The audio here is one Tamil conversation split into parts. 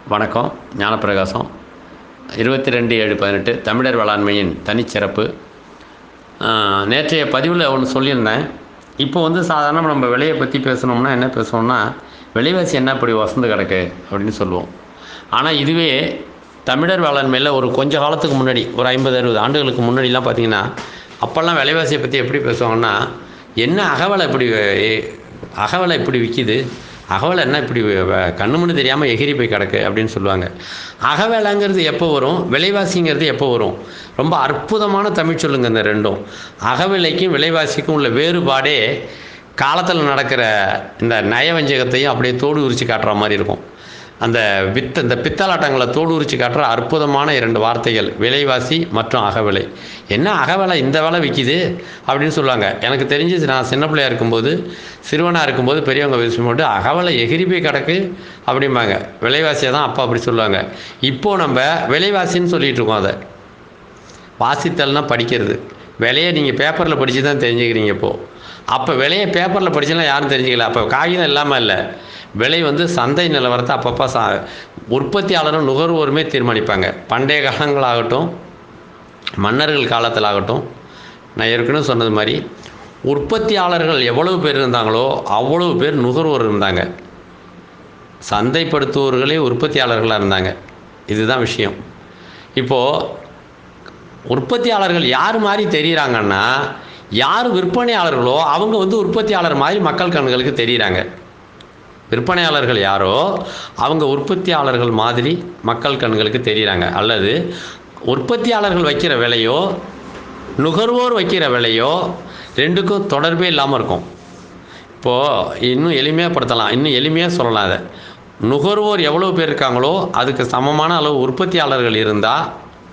வணக்கம் ஞானப்பிரகாசம் இருபத்தி ரெண்டு ஏழு பதினெட்டு தமிழர் வேளாண்மையின் தனிச்சிறப்பு ஆஹ், நேற்றைய பதிவில் ஒன்று சொல்லியிருந்தேன் இப்போ வந்து சாதாரண நம்ம விலையை பற்றி பேசணும்னா என்ன பேசுவோம்னா விலைவாசி என்ன இப்படி வசந்து கிடக்கு அப்படின்னு சொல்லுவோம் ஆனால் இதுவே தமிழர் வேளாண்மையில் ஒரு கொஞ்ச காலத்துக்கு முன்னாடி ஒரு ஐம்பது அறுபது ஆண்டுகளுக்கு முன்னாடிலாம் பார்த்தீங்கன்னா அப்போல்லாம் விலைவாசியை பற்றி எப்படி பேசுவாங்கன்னா என்ன அகவலை இப்படி எ- அகவலை இப்படி விற்கிது அகவலை என்ன இப்படி வ- கண்ணு மண்ணு தெரியாமல் எகிரி போய் கிடக்கு அப்படின்னு சொல்லுவாங்க அகவேலைங்கிறது எப்போ வரும் விலைவாசிங்கிறது எப்போ வரும் ரொம்ப அற்புதமான தமிழ் சொல்லுங்க இந்த ரெண்டும் அகவிலைக்கும் விலைவாசிக்கும் உள்ள வேறுபாடே காலத்தில் நடக்கிற இந்த நயவஞ்சகத்தையும் அப்படியே தோடு உரிச்சு காட்டுற மாதிரி இருக்கும் அந்த வித்த இந்த பித்தலாட்டங்களை தோடு உரிச்சு காட்டுற அற்புதமான இரண்டு வார்த்தைகள் விலைவாசி மற்றும் அகவிலை என்ன அகவிலை இந்த விலை விற்கிது அப்படின்னு சொல்லுவாங்க எனக்கு தெரிஞ்சு நான் சின்ன பிள்ளையா இருக்கும்போது சிறுவனாக இருக்கும்போது பெரியவங்க பேசும்போது அகவிலை எகிரி போய் கிடக்கு அப்படிம்பாங்க விலைவாசியை தான் அப்பா அப்படி சொல்லுவாங்க இப்போது நம்ம விலைவாசின்னு சொல்லிட்டு இருக்கோம் அதை வாசித்தல்னா படிக்கிறது விலையை நீங்கள் பேப்பரில் படித்து தான் தெரிஞ்சுக்கிறீங்க இப்போது அப்போ விலையை பேப்பரில் படிச்செல்லாம் யாரும் தெரிஞ்சுக்கல அப்போ காகிதம் இல்லாமல் இல்லை விலை வந்து சந்தை நிலவரத்தை அப்பப்போ சா உற்பத்தியாளரும் நுகர்வோருமே தீர்மானிப்பாங்க பண்டைய காலங்களாகட்டும் மன்னர்கள் காலத்தில் ஆகட்டும் நான் ஏற்கனவே சொன்னது மாதிரி உற்பத்தியாளர்கள் எவ்வளவு பேர் இருந்தாங்களோ அவ்வளவு பேர் நுகர்வோர் இருந்தாங்க சந்தைப்படுத்துவோர்களே உற்பத்தியாளர்களாக இருந்தாங்க இதுதான் விஷயம் இப்போது உற்பத்தியாளர்கள் யார் மாதிரி தெரியுறாங்கன்னா யார் விற்பனையாளர்களோ அவங்க வந்து உற்பத்தியாளர் மாதிரி மக்கள் கண்களுக்கு தெரியுறாங்க விற்பனையாளர்கள் யாரோ அவங்க உற்பத்தியாளர்கள் மாதிரி மக்கள் கண்களுக்கு தெரியுறாங்க அல்லது உற்பத்தியாளர்கள் வைக்கிற விலையோ நுகர்வோர் வைக்கிற விலையோ ரெண்டுக்கும் தொடர்பே இல்லாமல் இருக்கும் இப்போது இன்னும் எளிமையாக படுத்தலாம் இன்னும் எளிமையாக சொல்லலாம் அதை நுகர்வோர் எவ்வளோ பேர் இருக்காங்களோ அதுக்கு சமமான அளவு உற்பத்தியாளர்கள் இருந்தால்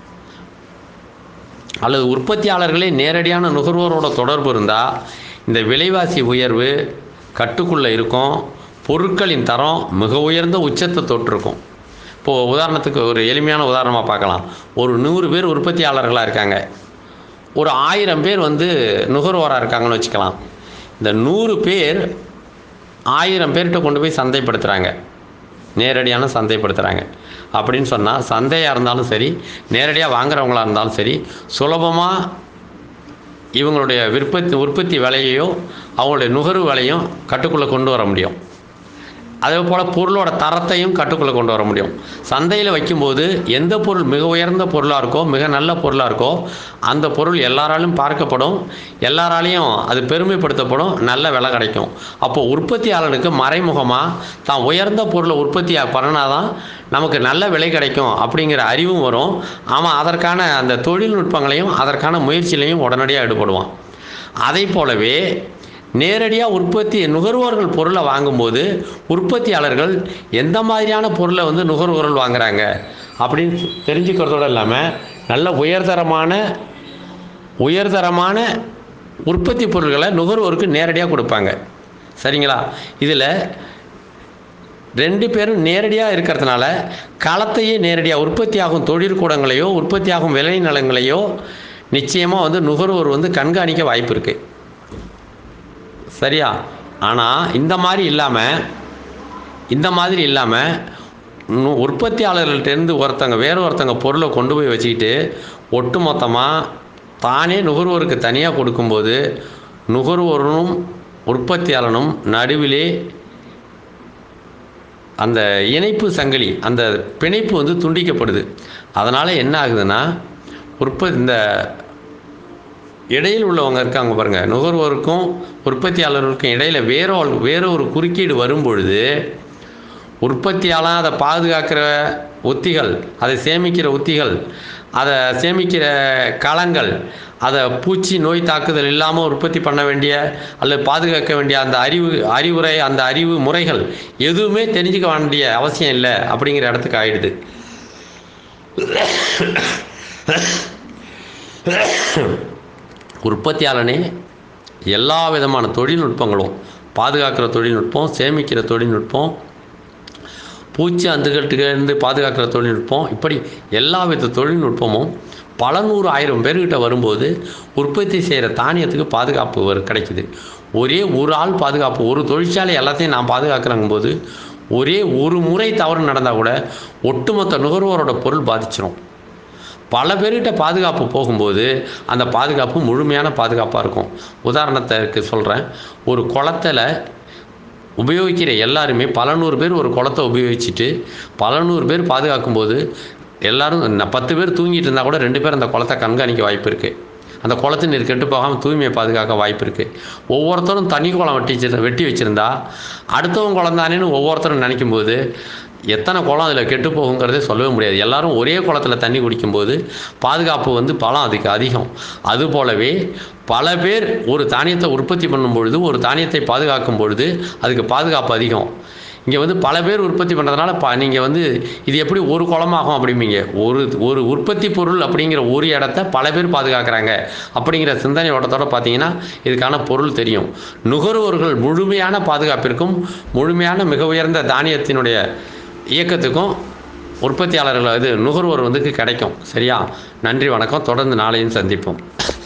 அல்லது உற்பத்தியாளர்களே நேரடியான நுகர்வோரோட தொடர்பு இருந்தால் இந்த விலைவாசி உயர்வு கட்டுக்குள்ளே இருக்கும் பொருட்களின் தரம் மிக உயர்ந்த உச்சத்தை தொட்டிருக்கும் இப்போது உதாரணத்துக்கு ஒரு எளிமையான உதாரணமாக பார்க்கலாம் ஒரு நூறு பேர் உற்பத்தியாளர்களாக இருக்காங்க ஒரு ஆயிரம் பேர் வந்து நுகர்வோராக இருக்காங்கன்னு வச்சுக்கலாம் இந்த நூறு பேர் ஆயிரம் பேர்கிட்ட கொண்டு போய் சந்தைப்படுத்துகிறாங்க நேரடியான சந்தைப்படுத்துகிறாங்க அப்படின்னு சொன்னால் சந்தையாக இருந்தாலும் சரி நேரடியாக வாங்குறவங்களா இருந்தாலும் சரி சுலபமாக இவங்களுடைய விற்பத்தி உற்பத்தி விலையையோ அவங்களுடைய நுகர்வு விலையும் கட்டுக்குள்ளே கொண்டு வர முடியும் அதே போல் பொருளோட தரத்தையும் கட்டுக்குள்ளே கொண்டு வர முடியும் சந்தையில் வைக்கும்போது எந்த பொருள் மிக உயர்ந்த பொருளாக இருக்கோ மிக நல்ல பொருளாக இருக்கோ அந்த பொருள் எல்லாராலும் பார்க்கப்படும் எல்லாராலையும் அது பெருமைப்படுத்தப்படும் நல்ல விலை கிடைக்கும் அப்போ உற்பத்தியாளனுக்கு மறைமுகமாக தான் உயர்ந்த பொருளை உற்பத்தி பண்ணனாதான் நமக்கு நல்ல விலை கிடைக்கும் அப்படிங்கிற அறிவும் வரும் அவன் அதற்கான அந்த தொழில்நுட்பங்களையும் அதற்கான முயற்சியிலையும் உடனடியாக ஈடுபடுவான் அதை போலவே நேரடியாக உற்பத்தி நுகர்வோர்கள் பொருளை வாங்கும்போது உற்பத்தியாளர்கள் எந்த மாதிரியான பொருளை வந்து நுகர்வோர்கள் வாங்குறாங்க அப்படின்னு தெரிஞ்சுக்கிறதோடு இல்லாமல் நல்ல உயர்தரமான உயர்தரமான உற்பத்தி பொருட்களை நுகர்வோருக்கு நேரடியாக கொடுப்பாங்க சரிங்களா இதில் ரெண்டு பேரும் நேரடியாக இருக்கிறதுனால களத்தையே நேரடியாக உற்பத்தியாகும் தொழிற்கூடங்களையோ உற்பத்தியாகும் விளை நிலங்களையோ நிச்சயமாக வந்து நுகர்வோர் வந்து கண்காணிக்க வாய்ப்பு இருக்குது சரியா ஆனால் இந்த மாதிரி இல்லாமல் இந்த மாதிரி இல்லாமல் நு- உற்பத்தியாளர்கள்ட்டேருந்து ஒருத்தங்க வேற ஒருத்தங்க பொருளை கொண்டு போய் வச்சுக்கிட்டு ஒட்டுமொத்தமாக தானே நுகர்வோருக்கு தனியாக கொடுக்கும்போது நுகர்வோரும் உற்பத்தியாளனும் நடுவிலே அந்த இணைப்பு சங்கிலி அந்த பிணைப்பு வந்து துண்டிக்கப்படுது அதனால் என்ன ஆகுதுன்னா உற்ப இந்த இடையில் உள்ளவங்க இருக்காங்க பாருங்கள் நுகர்வோருக்கும் உற்பத்தியாளருக்கும் இடையில் வேற ஒரு- வேற ஒரு குறுக்கீடு வரும்பொழுது உற்பத்தியாளர் அதை பாதுகாக்கிற உத்திகள் அதை சேமிக்கிற உத்திகள் அதை சேமிக்கிற களங்கள் அதை பூச்சி நோய் தாக்குதல் இல்லாமல் உற்பத்தி பண்ண வேண்டிய அல்லது பாதுகாக்க வேண்டிய அந்த அறிவு அறிவுரை அந்த அறிவு முறைகள் எதுவுமே தெரிஞ்சுக்க வேண்டிய அவசியம் இல்லை அப்படிங்கிற இடத்துக்கு ஆயிடுது உற்பத்தியாளனே எல்லா விதமான தொழில்நுட்பங்களும் பாதுகாக்கிற தொழில்நுட்பம் சேமிக்கிற தொழில்நுட்பம் பூச்சி அந்துகட்டுலேருந்து பாதுகாக்கிற தொழில்நுட்பம் இப்படி எல்லா வித தொழில்நுட்பமும் பல நூறு ஆயிரம் பேர்கிட்ட வரும்போது உற்பத்தி செய்கிற தானியத்துக்கு பாதுகாப்பு வரு- கிடைக்குது ஒரே ஒரு ஆள் பாதுகாப்பு ஒரு தொழிற்சாலை எல்லாத்தையும் நான் பாதுகாக்கிறங்கும் போது ஒரே ஒரு முறை தவறு நடந்தால் கூட ஒட்டுமொத்த நுகர்வோரோட பொருள் பாதிச்சிடும் பல பேர்கிட்ட பாதுகாப்பு போகும்போது அந்த பாதுகாப்பு முழுமையான பாதுகாப்பாக இருக்கும் உதாரணத்துக்கு சொல்கிறேன் ஒரு குளத்துல உபயோகிக்கிற எல்லாருமே பல நூறு பேர் ஒரு குளத்தை உபயோகிச்சுட்டு பல நூறு பேர் பாதுகாக்கும்போது எல்லாரும் ந- பத்து பேர் தூங்கிட்டு இருந்தால் கூட ரெண்டு பேர் அந்த குளத்தை கண்காணிக்க வாய்ப்பு இருக்குது அந்த குளத்து நீர் கெட்டு போகாமல் தூய்மையை பாதுகாக்க வாய்ப்பு இருக்குது ஒவ்வொருத்தரும் தனி குளம் வெட்டி வச்சிரு- வெட்டி வச்சுருந்தா அடுத்தவன் குளம் தானேன்னு ஒவ்வொருத்தரும் நினைக்கும்போது எத்தனை குளம் அதில் கெட்டு போகுங்கிறதே சொல்லவே முடியாது எல்லாரும் ஒரே குளத்தில் தண்ணி குடிக்கும்போது பாதுகாப்பு வந்து பலம் அதுக்கு அதிகம் அதுபோலவே பல பேர் ஒரு தானியத்தை உற்பத்தி பண்ணும் பொழுது ஒரு தானியத்தை பாதுகாக்கும் பொழுது அதுக்கு பாதுகாப்பு அதிகம் இங்கே வந்து பல பேர் உற்பத்தி பண்ணுறதுனால ப நீங்கள் வந்து இது எப்படி ஒரு குளமாகும் அப்படிம்பீங்க ஒரு ஒரு உற்பத்தி பொருள் அப்படிங்கிற ஒரு இடத்த பல பேர் பாதுகாக்கிறாங்க அப்படிங்கிற சிந்தனை ஓட்டத்தோட பார்த்தீங்கன்னா இதுக்கான பொருள் தெரியும் நுகர்வோர்கள் முழுமையான பாதுகாப்பிற்கும் முழுமையான மிக உயர்ந்த தானியத்தினுடைய இயக்கத்துக்கும் உற்பத்தியாளர்கள் இது நுகர்வோர் வந்து கிடைக்கும் சரியா நன்றி வணக்கம் தொடர்ந்து நாளையும் சந்திப்போம்